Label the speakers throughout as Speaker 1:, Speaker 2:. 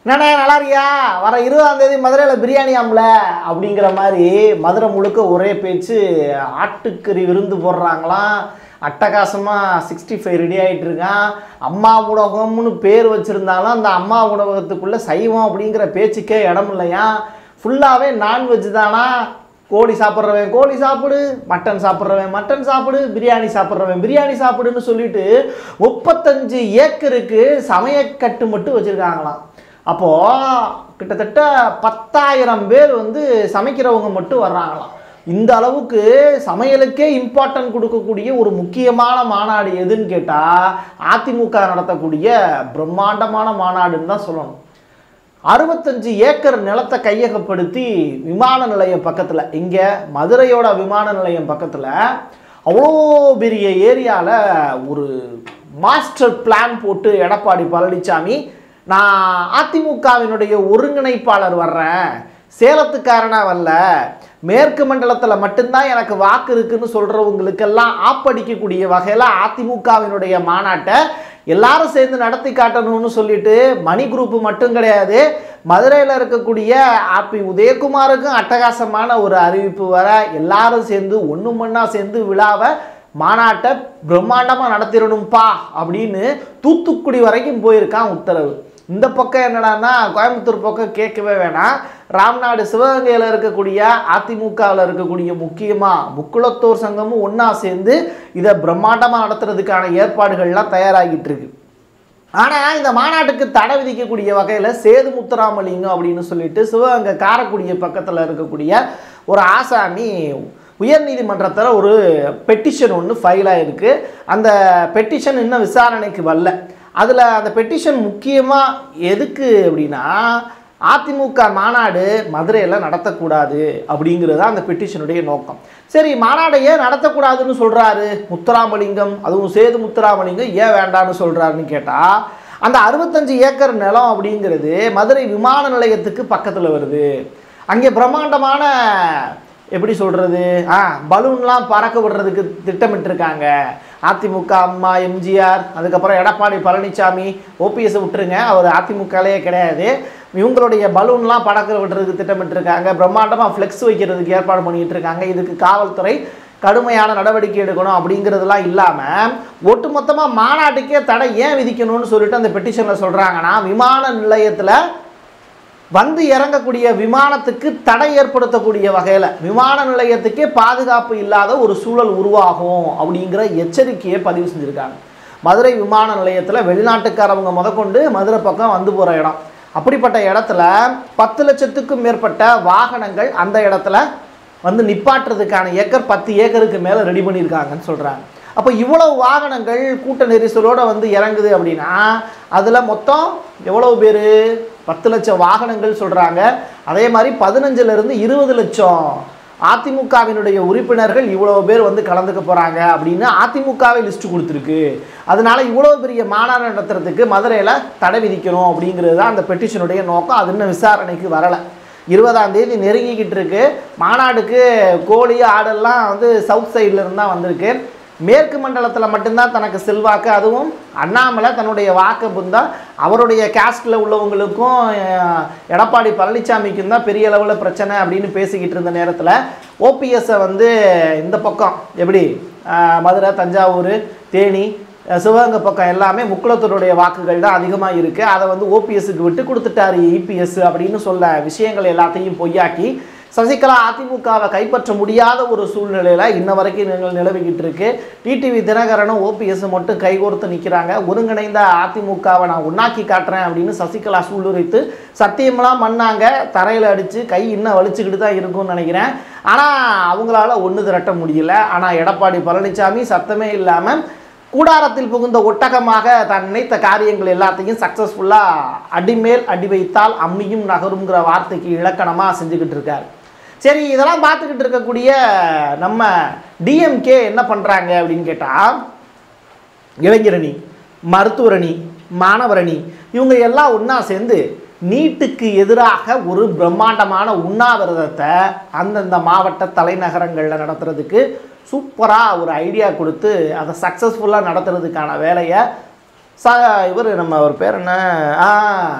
Speaker 1: என்னண்ணே நல்லா இருக்கியா வர இருபதாம் தேதி மதுரையில் பிரியாணி ஆம்ல அப்படிங்கிற மாதிரி மதுரை முழுக்க ஒரே பேச்சு ஆட்டுக்கறி விருந்து போடுறாங்களாம் அட்டகாசமாக சிக்ஸ்டி ஃபைவ் ரெடி ஆகிட்டு இருக்கான் அம்மா உணவகம்னு பேர் வச்சுருந்தாலும் அந்த அம்மா உணவகத்துக்குள்ளே சைவம் அப்படிங்கிற பேச்சுக்கே இடம் இல்லையா ஃபுல்லாகவே நான்வெஜ் தானா கோழி சாப்பிட்றவன் கோழி சாப்பிடு மட்டன் சாப்பிட்றவன் மட்டன் சாப்பிடு பிரியாணி சாப்பிட்றவன் பிரியாணி சாப்பிடுன்னு சொல்லிட்டு முப்பத்தஞ்சு ஏக்கருக்கு சமயக்கட்டு மட்டும் வச்சுருக்காங்களாம் அப்போது கிட்டத்தட்ட பத்தாயிரம் பேர் வந்து சமைக்கிறவங்க மட்டும் வர்றாங்களாம் இந்த அளவுக்கு சமையலுக்கே இம்பார்ட்டன்ட் கொடுக்கக்கூடிய ஒரு முக்கியமான மாநாடு எதுன்னு கேட்டால் அதிமுக நடத்தக்கூடிய பிரம்மாண்டமான மாநாடுன்னு தான் சொல்லணும் அறுபத்தஞ்சு ஏக்கர் நிலத்தை கையகப்படுத்தி விமான நிலையம் பக்கத்தில் இங்கே மதுரையோட விமான நிலையம் பக்கத்தில் அவ்வளோ பெரிய ஏரியாவில் ஒரு மாஸ்டர் பிளான் போட்டு எடப்பாடி பழனிசாமி நான் அதிமுகவினுடைய ஒருங்கிணைப்பாளர் வர்றேன் சேலத்துக்காரனா வரல மேற்கு மண்டலத்தில் மட்டும்தான் எனக்கு வாக்கு இருக்குன்னு சொல்கிறவங்களுக்கெல்லாம் ஆப்படிக்கக்கூடிய வகையில் அதிமுகவினுடைய மாநாட்டை எல்லாரும் சேர்ந்து நடத்தி காட்டணும்னு சொல்லிட்டு மணி குரூப் மட்டும் கிடையாது மதுரையில் இருக்கக்கூடிய ஆப்பி உதயகுமாருக்கும் அட்டகாசமான ஒரு அறிவிப்பு வர எல்லாரும் சேர்ந்து ஒன்று மண்ணா சேர்ந்து விழாவை மாநாட்டை பிரம்மாண்டமாக நடத்திடணும்ப்பா அப்படின்னு தூத்துக்குடி வரைக்கும் போயிருக்கான் உத்தரவு இந்த பக்கம் என்னடான்னா கோயம்புத்தூர் பக்கம் கேட்கவே வேணாம் ராம்நாடு சிவகங்கையில் இருக்கக்கூடிய அதிமுகவில் இருக்கக்கூடிய முக்கியமாக முக்குளத்தோர் சங்கமும் ஒன்றா சேர்ந்து இதை பிரம்மாண்டமாக நடத்துறதுக்கான ஏற்பாடுகள்லாம் தயாராகிட்டு இருக்கு ஆனால் இந்த மாநாட்டுக்கு தடை விதிக்கக்கூடிய வகையில் சேது முத்துராமலிங்கம் அப்படின்னு சொல்லிட்டு சிவகங்கை காரக்குடிய பக்கத்தில் இருக்கக்கூடிய ஒரு ஆசாமி உயர்நீதிமன்றத்தில் ஒரு பெட்டிஷன் ஒன்று ஃபைல் ஆகிருக்கு அந்த பெட்டிஷன் இன்னும் விசாரணைக்கு வரல அதில் அந்த பெட்டிஷன் முக்கியமாக எதுக்கு அப்படின்னா அதிமுக மாநாடு மதுரையில் நடத்தக்கூடாது அப்படிங்கிறது தான் அந்த பெட்டிஷனுடைய நோக்கம் சரி மாநாடை ஏன் நடத்தக்கூடாதுன்னு சொல்கிறாரு முத்துராமலிங்கம் அதுவும் சேது முத்துராமலிங்கம் ஏன் வேண்டான்னு சொல்கிறாருன்னு கேட்டால் அந்த அறுபத்தஞ்சு ஏக்கர் நிலம் அப்படிங்கிறது மதுரை விமான நிலையத்துக்கு பக்கத்தில் வருது அங்கே பிரம்மாண்டமான எப்படி சொல்கிறது ஆ பலூன்லாம் பறக்க விடுறதுக்கு திட்டமிட்டிருக்காங்க அதிமுக அம்மா எம்ஜிஆர் அதுக்கப்புறம் எடப்பாடி பழனிசாமி ஓபிஎஸ் விட்டுருங்க அவர் அதிமுகலேயே கிடையாது இவங்களுடைய பலூன்லாம் பறக்க விடுறதுக்கு திட்டமிட்டிருக்காங்க பிரம்மாண்டமாக ஃப்ளெக்ஸ் வைக்கிறதுக்கு ஏற்பாடு பண்ணிட்டு இருக்காங்க இதுக்கு காவல்துறை கடுமையான நடவடிக்கை எடுக்கணும் அப்படிங்கிறதுலாம் இல்லாமல் ஒட்டுமொத்தமாக மாநாட்டுக்கே தடை ஏன் விதிக்கணும்னு சொல்லிட்டு அந்த பெட்டிஷனில் சொல்கிறாங்கன்னா விமான நிலையத்தில் வந்து இறங்கக்கூடிய விமானத்துக்கு தடை ஏற்படுத்தக்கூடிய வகையில் விமான நிலையத்துக்கே பாதுகாப்பு இல்லாத ஒரு சூழல் உருவாகும் அப்படிங்கிற எச்சரிக்கையை பதிவு செஞ்சுருக்காங்க மதுரை விமான நிலையத்தில் வெளிநாட்டுக்காரவங்க முதற்கொண்டு மதுரை பக்கம் வந்து போகிற இடம் அப்படிப்பட்ட இடத்துல பத்து லட்சத்துக்கும் மேற்பட்ட வாகனங்கள் அந்த இடத்துல வந்து நிப்பாட்டுறதுக்கான ஏக்கர் பத்து ஏக்கருக்கு மேலே ரெடி பண்ணியிருக்காங்கன்னு சொல்கிறாங்க அப்போ இவ்வளவு வாகனங்கள் கூட்ட நெரிசலோடு வந்து இறங்குது அப்படின்னா அதில் மொத்தம் எவ்வளவு பேர் பத்து லட்சம் வாகனங்கள் சொல்கிறாங்க அதே மாதிரி பதினஞ்சுலேருந்து இருபது லட்சம் அதிமுகவினுடைய உறுப்பினர்கள் இவ்வளோ பேர் வந்து கலந்துக்க போகிறாங்க அப்படின்னு அதிமுகவே லிஸ்ட் கொடுத்துருக்கு அதனால இவ்வளோ பெரிய மாநாடு நடத்துறதுக்கு மதுரையில் தடை விதிக்கணும் அப்படிங்கிறது தான் அந்த பெட்டிஷனுடைய நோக்கம் அது இன்னும் விசாரணைக்கு வரலை இருபதாம் தேதி நெருங்கிக்கிட்டு இருக்கு மாநாடுக்கு கோழி ஆடெல்லாம் வந்து சவுத் சைடில் இருந்து தான் வந்திருக்கு மேற்கு மண்டலத்தில் மட்டும்தான் தனக்கு செல்வாக்கு அதுவும் அண்ணாமலை தன்னுடைய வாக்கு புந்தா அவருடைய கேஸ்டில் உள்ளவங்களுக்கும் அஹ், எடப்பாடி பழனிசாமிக்கும் தான் பெரிய அளவில் பிரச்சனை அப்படின்னு பேசிக்கிட்டு இருந்த நேரத்தில் ஓபிஎஸ்ஸை வந்து இந்த பக்கம் எப்படி அஹ், மதுரை தஞ்சாவூர் தேனி அஹ், சிவகங்கை பக்கம் எல்லாமே முக்குளத்தூருடைய வாக்குகள் தான் அதிகமாக இருக்குது அதை வந்து ஓபிஎஸ்க்கு விட்டு கொடுத்துட்டாரு இபிஎஸ் அப்படின்னு சொல்ல விஷயங்கள் எல்லாத்தையும் பொய்யாக்கி சசிகலா அதிமுகவை கைப்பற்ற முடியாத ஒரு சூழ்நிலையில் இன்ன வரைக்கும் நீங்கள் நிலவிக்கிட்டு இருக்கு டிடிவி தினகரனும் ஓபிஎஸ் மட்டும் கைகோர்த்து நிற்கிறாங்க ஒருங்கிணைந்த அதிமுகவை நான் உண்ணாக்கி காட்டுறேன் அப்படின்னு சசிகலா சூளுரைத்து சத்தியமெல்லாம் பண்ணாங்க தரையில் அடித்து கை இன்னும் வலிச்சுக்கிட்டு தான் இருக்கும்னு நினைக்கிறேன் ஆனால் அவங்களால ஒன்று திரட்ட முடியல ஆனால் எடப்பாடி பழனிசாமி சத்தமே இல்லாமல் கூடாரத்தில் புகுந்த ஒட்டகமாக தான் நினைத்த காரியங்கள் எல்லாத்தையும் சக்ஸஸ்ஃபுல்லாக அடிமேல் அடி வைத்தால் அம்மியும் நகருங்கிற வார்த்தைக்கு இலக்கணமாக செஞ்சுக்கிட்டு இருக்காரு சரி இதெல்லாம் பார்த்துக்கிட்டு இருக்கக்கூடிய நம்ம டிஎம்கே என்ன பண்ணுறாங்க அப்படின்னு கேட்டால் இளைஞரணி மருத்துவரணி மாணவரணி இவங்க எல்லாம் ஒன்றா சேர்ந்து நீட்டுக்கு எதிராக ஒரு பிரம்மாண்டமான உண்ணாவிரதத்தை அந்தந்த மாவட்ட தலைநகரங்களில் நடத்துறதுக்கு சூப்பராக ஒரு ஐடியா கொடுத்து அதை சக்ஸஸ்ஃபுல்லாக நடத்துறதுக்கான வேலையை ச இவர் நம்ம ஒரு பேர் என்ன ஆ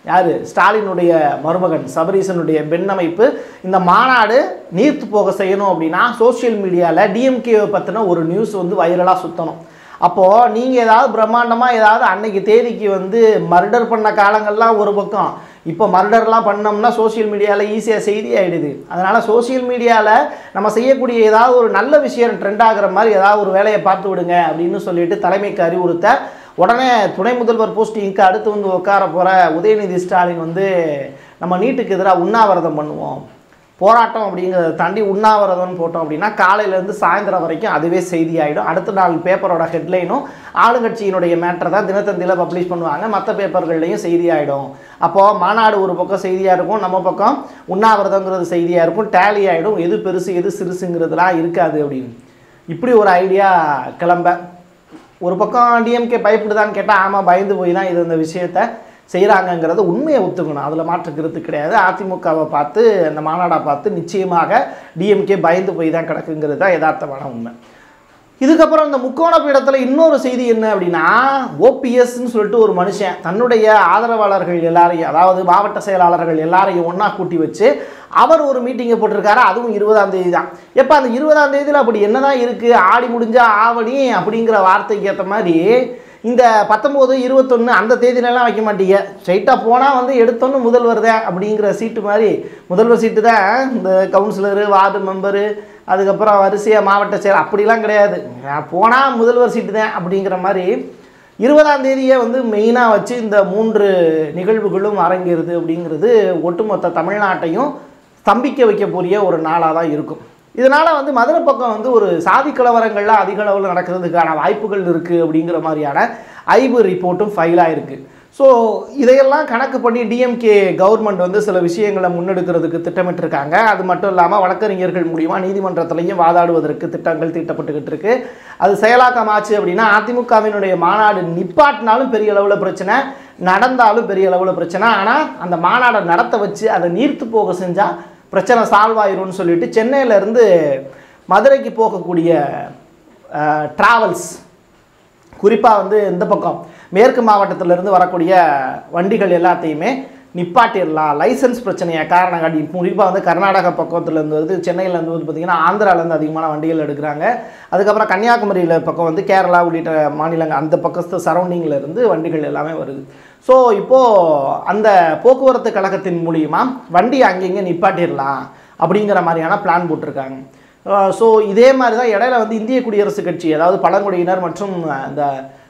Speaker 1: யார் ஸ்டாலினுடைய மருமகன் சபரீசனுடைய பெண் அமைப்பு இந்த மாநாடு நீர்த்து போக செய்யணும் அப்படின்னா சோஷியல் மீடியாவில் டிஎம்கேவை பற்றின ஒரு நியூஸ் வந்து வைரலாக சுற்றணும் அப்போது நீங்கள் ஏதாவது பிரம்மாண்டமாக ஏதாவது அன்னைக்கு தேதிக்கு வந்து மர்டர் பண்ண காலங்கள்லாம் ஒரு பக்கம் இப்போ மர்டர்லாம் பண்ணோம்னா சோஷியல் மீடியாவில் ஈஸியாக செய்தி ஆகிடுது அதனால் சோஷியல் மீடியாவில் நம்ம செய்யக்கூடிய ஏதாவது ஒரு நல்ல விஷயம் ட்ரெண்ட் ஆகிற மாதிரி ஏதாவது ஒரு வேலையை பார்த்து விடுங்க அப்படின்னு சொல்லிட்டு தலைமைக்கு அறிவுறுத்த உடனே துணை முதல்வர் போஸ்டிங்க்கு அடுத்து வந்து உட்கார போகிற உதயநிதி ஸ்டாலின் வந்து நம்ம நீட்டுக்கு எதிராக உண்ணாவிரதம் பண்ணுவோம் போராட்டம் அப்படிங்கிறத தாண்டி உண்ணாவிரதம்னு போட்டோம் அப்படின்னா காலையிலேருந்து சாயந்தரம் வரைக்கும் அதுவே செய்தி ஆகிடும் அடுத்த நாள் பேப்பரோட ஹெட்லைனும் ஆளுங்கட்சியினுடைய மேட்டரை தான் தினத்தந்தியில் பப்ளிஷ் பண்ணுவாங்க மற்ற பேப்பர்கள்லையும் செய்தி ஆகிடும் அப்போது மாநாடு ஒரு பக்கம் செய்தியாக இருக்கும் நம்ம பக்கம் உண்ணாவிரதங்கிறது செய்தியாக இருக்கும் டேலி ஆகிடும் எது பெருசு எது சிறுசுங்கிறதுலாம் இருக்காது அப்படின்னு இப்படி ஒரு ஐடியா கிளம்ப ஒரு பக்கம் டிஎம்கே பயப்படுதான்னு கேட்டால் ஆமாம் பயந்து போய் தான் இது இந்த விஷயத்த செய்கிறாங்கங்கிறத உண்மையை ஒத்துக்கணும் அதில் மாற்றுக்கிறது கிடையாது அதிமுகவை பார்த்து அந்த மாநாடை பார்த்து நிச்சயமாக டிஎம்கே பயந்து போய் தான் கிடக்குங்கிறது தான் யதார்த்தமான உண்மை இதுக்கப்புறம் இந்த முக்கோண பீடத்தில் இன்னொரு செய்தி என்ன அப்படின்னா ஓபிஎஸ்ன்னு சொல்லிட்டு ஒரு மனுஷன் தன்னுடைய ஆதரவாளர்கள் எல்லாரையும் அதாவது மாவட்ட செயலாளர்கள் எல்லாரையும் ஒன்றா கூட்டி வச்சு அவர் ஒரு மீட்டிங்கை போட்டிருக்காரு அதுவும் இருபதாம் தேதி தான் எப்போ அந்த இருபதாம் தேதியில் அப்படி என்னதான் இருக்குது ஆடி முடிஞ்சா ஆவணி அப்படிங்கிற வார்த்தைக்கு ஏற்ற மாதிரி இந்த பத்தொம்போது இருபத்தொன்று அந்த தேதியிலலாம் வைக்க மாட்டீங்க ஸ்ட்ரைட்டாக போனால் வந்து எடுத்தோன்னு முதல்வர் தான் அப்படிங்கிற சீட்டு மாதிரி முதல்வர் சீட்டு தான் இந்த கவுன்சிலரு வார்டு மெம்பரு அதுக்கப்புறம் வரிசையாக மாவட்ட செயல் அப்படிலாம் கிடையாது போனால் முதல்வர் சீட்டு தான் அப்படிங்கிற மாதிரி இருபதாம் தேதியை வந்து மெயினாக வச்சு இந்த மூன்று நிகழ்வுகளும் அரங்கேறுது அப்படிங்கிறது ஒட்டுமொத்த தமிழ்நாட்டையும் ஸ்தம்பிக்க வைக்கக்கூடிய ஒரு நாளாக தான் இருக்கும் இதனால் வந்து மதுரை பக்கம் வந்து ஒரு சாதி கலவரங்கள்லாம் அதிக அளவில் நடக்கிறதுக்கான வாய்ப்புகள் இருக்குது அப்படிங்கிற மாதிரியான ஐபு ரிப்போர்ட்டும் ஃபைலாக இருக்குது ஸோ இதையெல்லாம் கணக்கு பண்ணி டிஎம்கே கவர்மெண்ட் வந்து சில விஷயங்களை முன்னெடுக்கிறதுக்கு திட்டமிட்டிருக்காங்க அது மட்டும் இல்லாமல் வழக்கறிஞர்கள் மூலிமா நீதிமன்றத்திலையும் வாதாடுவதற்கு திட்டங்கள் தீட்டப்பட்டுக்கிட்டு இருக்கு அது செயலாக்கமாச்சு அப்படின்னா அதிமுகவினுடைய மாநாடு நிப்பாட்டினாலும் பெரிய அளவில் பிரச்சனை நடந்தாலும் பெரிய அளவில் பிரச்சனை ஆனால் அந்த மாநாடை நடத்த வச்சு அதை நீர்த்து போக செஞ்சால் பிரச்சனை சால்வ் ஆயிரும்னு சொல்லிட்டு சென்னையிலேருந்து மதுரைக்கு போகக்கூடிய ட்ராவல்ஸ் குறிப்பாக வந்து இந்த பக்கம் மேற்கு மாவட்டத்திலிருந்து வரக்கூடிய வண்டிகள் எல்லாத்தையுமே நிப்பாட்டிடலாம் லைசன்ஸ் பிரச்சனையை காரணம் காட்டி குறிப்பாக வந்து கர்நாடகா பக்கத்துலேருந்து வந்து சென்னையிலேருந்து வந்து பார்த்திங்கன்னா ஆந்திராலேருந்து அதிகமான வண்டிகள் எடுக்கிறாங்க அதுக்கப்புறம் கன்னியாகுமரியில் பக்கம் வந்து கேரளா உள்ளிட்ட மாநிலங்கள் அந்த பக்கத்து சரௌண்டிங்கில் இருந்து வண்டிகள் எல்லாமே வருது ஸோ இப்போது அந்த போக்குவரத்து கழகத்தின் மூலியமா வண்டி அங்கங்கே நிப்பாட்டிடலாம் அப்படிங்கிற மாதிரியான பிளான் போட்டிருக்காங்க ஸோ இதே மாதிரி தான் இடையில வந்து இந்திய குடியரசுக் கட்சி அதாவது பழங்குடியினர் மற்றும் இந்த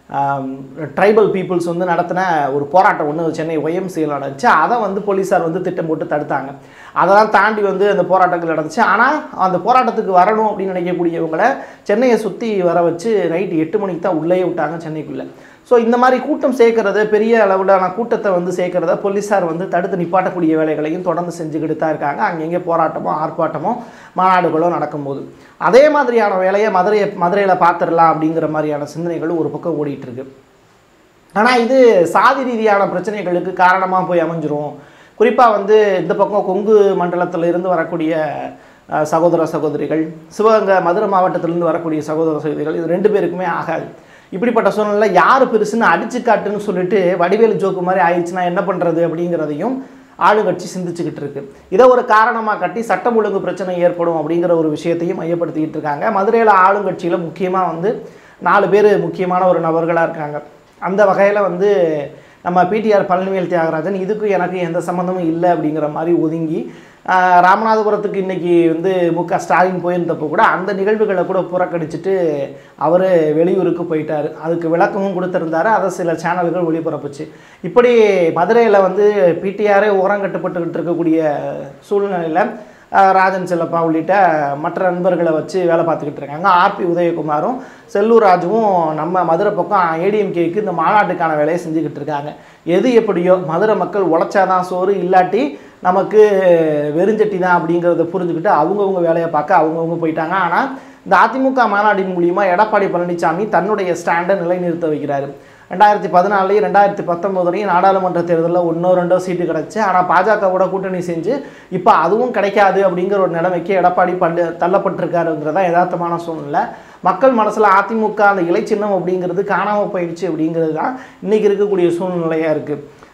Speaker 1: ட்ரைபல் பீப்புள்ஸ் வந்து நடத்தின ஒரு போராட்டம் ஒன்று சென்னை ஒய்எம்சியில் நடந்துச்சு அதை வந்து போலீஸார் வந்து திட்டம் போட்டு தடுத்தாங்க அதெல்லாம் தாண்டி வந்து அந்த போராட்டங்கள் நடந்துச்சு ஆனால் அந்த போராட்டத்துக்கு வரணும் அப்படின்னு நினைக்கக்கூடியவங்களை சென்னையை சுற்றி வர வச்சு நைட்டு எட்டு மணிக்கு தான் உள்ளே விட்டாங்க சென்னைக்குள்ளே ஸோ இந்த மாதிரி கூட்டம் சேர்க்கறது பெரிய அளவிலான கூட்டத்தை வந்து சேர்க்கறத போலீஸார் வந்து தடுத்து நிப்பாட்டக்கூடிய வேலைகளையும் தொடர்ந்து செஞ்சுக்கிட்டு தான் இருக்காங்க அங்கங்கே போராட்டமோ ஆர்ப்பாட்டமோ மாநாடுகளோ நடக்கும்போது அதே மாதிரியான வேலையை மதுரையை மதுரையில் பார்த்துடலாம் அப்படிங்கிற மாதிரியான சிந்தனைகளும் ஒரு பக்கம் ஓடிட்டு இருக்கு ஆனால் இது சாதி ரீதியான பிரச்சனைகளுக்கு காரணமாக போய் அமைஞ்சிரும் குறிப்பாக வந்து இந்த பக்கம் கொங்கு மண்டலத்தில் இருந்து வரக்கூடிய அஹ், சகோதர சகோதரிகள் சிவகங்கை மதுரை மாவட்டத்திலிருந்து வரக்கூடிய சகோதர சகோதரிகள் இது ரெண்டு பேருக்குமே ஆகாது இப்படிப்பட்ட சூழ்நிலை யார் பெருசுன்னு அடிச்சு காட்டுன்னு சொல்லிட்டு வடிவேலு ஜோக்கு மாதிரி ஆயிடுச்சுன்னா என்ன பண்ணுறது அப்படிங்கிறதையும் ஆளுங்கட்சி சிந்திச்சுக்கிட்டு இருக்கு இதை ஒரு காரணமாக கட்டி சட்டம் ஒழுங்கு பிரச்சனை ஏற்படும் அப்படிங்கிற ஒரு விஷயத்தையும் மையப்படுத்திக்கிட்டு இருக்காங்க மதுரையில் ஆளுங்கட்சியில் முக்கியமாக வந்து நாலு பேர் முக்கியமான ஒரு நபர்களாக இருக்காங்க அந்த வகையில் வந்து நம்ம பிடிஆர் பழனிவேல் தியாகராஜன் இதுக்கும் எனக்கு எந்த சம்மந்தமும் இல்லை அப்படிங்கிற மாதிரி ஒதுங்கி ஆஹ், ராமநாதபுரத்துக்கு இன்னைக்கு வந்து மு க ஸ்டாலின் போயிருந்தப்போ கூட அந்த நிகழ்வுகளை கூட புறக்கணிச்சிட்டு அவர் வெளியூருக்கு போயிட்டார் அதுக்கு விளக்கமும் கொடுத்துருந்தாரு அதை சில சேனல்கள் ஒளிபரப்புச்சு இப்படி மதுரையில் வந்து பிடிஆரே ஓரங்கட்டுப்பட்டுக்கிட்டு இருக்கக்கூடிய சூழ்நிலையில் ஆஹ் ராஜன் செல்லப்பா உள்ளிட்ட மற்ற நண்பர்களை வச்சு வேலை பார்த்துக்கிட்டு இருக்காங்க ஆர்பி உதயகுமாரும் செல்லூர் ராஜுவும் நம்ம மதுரை பக்கம் ஏடிஎம்கேக்கு இந்த மாநாட்டுக்கான வேலையை செஞ்சுக்கிட்டு இருக்காங்க எது எப்படியோ மதுரை மக்கள் உழைச்சாதான் சோறு இல்லாட்டி நமக்கு வெறுஞ்சட்டி தான் அப்படிங்கிறத புரிஞ்சுக்கிட்டு அவங்கவுங்க வேலையை பார்க்க அவங்கவுங்க போயிட்டாங்க ஆனால் இந்த அதிமுக மாநாட்டின் மூலியமா எடப்பாடி பழனிசாமி தன்னுடைய ஸ்டாண்டை நிலைநிறுத்த வைக்கிறாரு ரெண்டாயிரத்தி பதினாலையும் ரெண்டாயிரத்தி பத்தொம்போதுலையும் நாடாளுமன்ற தேர்தலில் ஒன்றோ ரெண்டோ சீட்டு கிடச்சி ஆனால் பாஜகவோட கூட்டணி செஞ்சு இப்போ அதுவும் கிடைக்காது அப்படிங்கிற ஒரு நிலைமைக்கு எடப்பாடி பல்லு தள்ளப்பட்டிருக்காருங்கிறதா யதார்த்தமான சூழ்நிலை மக்கள் மனசில் அதிமுக அந்த இலைச்சின்னம் அப்படிங்கிறது காணாமல் போயிடுச்சு அப்படிங்கிறது தான் இன்றைக்கி இருக்கக்கூடிய சூழ்நிலையாக இருக்குது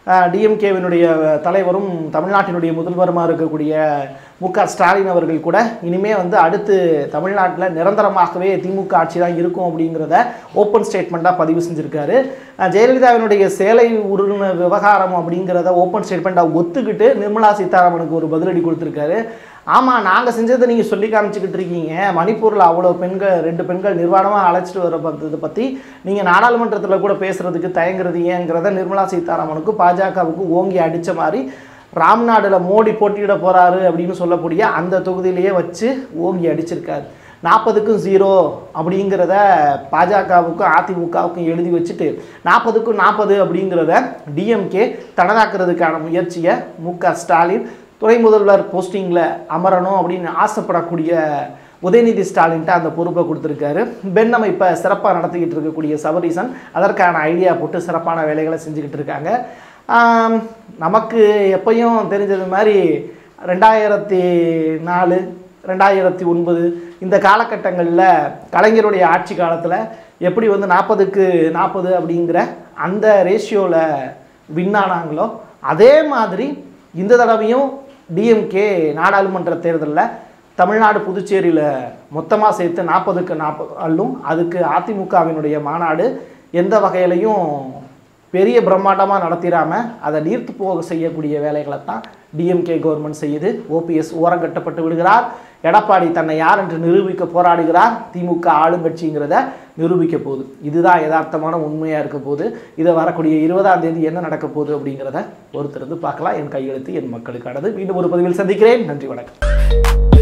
Speaker 1: டிஎம்கேவினுடைய தலைவரும் தமிழ்நாட்டினுடைய முதல்வருமா இருக்கக்கூடிய மு க ஸ்டாலின் அவர்கள் கூட இனிமே வந்து அடுத்து தமிழ்நாட்டில் நிரந்தரமாகவே திமுக ஆட்சி தான் இருக்கும் அப்படிங்கிறத ஓப்பன் ஸ்டேட்மெண்ட்டாக பதிவு செஞ்சுருக்காரு அஹ் ஜெயலலிதாவினுடைய சேலை உருண விவகாரம் அப்படிங்கிறத ஓப்பன் ஸ்டேட்மெண்ட்டாக ஒத்துக்கிட்டு நிர்மலா சீதாராமனுக்கு ஒரு பதிலடி கொடுத்துருக்காரு ஆமாம் நாங்கள் செஞ்சதை நீங்கள் சொல்லி காமிச்சிக்கிட்டு இருக்கீங்க மணிப்பூரில் அவ்வளோ பெண்கள் ரெண்டு பெண்கள் நிர்வாணமாக அழைச்சிட்டு வர பந்ததை பற்றி நீங்கள் நாடாளுமன்றத்தில் கூட பேசுகிறதுக்கு தயங்குறது ஏங்கிறத நிர்மலா சீதாராமனுக்கு பாஜகவுக்கு ஓங்கி அடித்த மாதிரி ராம்நாடுல மோடி போட்டியிட போகிறாரு அப்படின்னு சொல்லக்கூடிய அந்த தொகுதியிலேயே வச்சு ஓங்கி அடிச்சிருக்காரு நாற்பதுக்கும் ஜீரோ அப்படிங்கிறத பாஜகவுக்கும் அதிமுகவுக்கும் எழுதி வச்சுட்டு நாற்பதுக்கும் நாற்பது அப்படிங்கிறத டிஎம்கே தனதாக்குறதுக்கான முயற்சியை மு க ஸ்டாலின் துணை முதல்வர் போஸ்டிங்கில் அமரணும் அப்படின்னு ஆசைப்படக்கூடிய உதயநிதி ஸ்டாலின்ட்ட அந்த பொறுப்பை கொடுத்துருக்காரு பெண் அமைப்பை சிறப்பாக நடத்திக்கிட்டு இருக்கக்கூடிய சபரீசன் அதற்கான ஐடியா போட்டு சிறப்பான வேலைகளை செஞ்சுக்கிட்டு இருக்காங்க ஆம், நமக்கு எப்பயும் தெரிஞ்சது மாதிரி ரெண்டாயிரத்தி நாலு ரெண்டாயிரத்தி ஒன்பது இந்த காலகட்டங்களில் கலைஞருடைய ஆட்சி காலத்தில் எப்படி வந்து நாற்பதுக்கு நாற்பது அப்படிங்கிற அந்த ரேஷியோவில் வின் ஆனாங்களோ அதே மாதிரி இந்த தடவையும் டிஎம்கே நாடாளுமன்ற தேர்தலில் தமிழ்நாடு புதுச்சேரியில் மொத்தமாக சேர்த்து நாற்பதுக்கு நாற்பது அள்ளும் அதுக்கு அதிமுகவினுடைய மாநாடு எந்த வகையிலையும் பெரிய பிரம்மாண்டமாக நடத்திடாம அதை நீர்த்து போக செய்யக்கூடிய வேலைகளை தான் டிஎம்கே கவர்மெண்ட் செய்யுது ஓபிஎஸ் ஓரங்கட்டப்பட்டு விடுகிறார் எடப்பாடி தன்னை யார் என்று நிரூபிக்க போராடுகிறார் திமுக ஆளுங்கட்சிங்கிறத நிரூபிக்க போகுது இதுதான் யதார்த்தமான உண்மையாக இருக்க போகுது இதை வரக்கூடிய இருபதாம் தேதி என்ன நடக்க போகுது அப்படிங்கிறத ஒருத்தருந்து பார்க்கலாம் என் கையெழுத்து என் மக்களுக்கானது மீண்டும் ஒரு பதிவில் சந்திக்கிறேன் நன்றி வணக்கம்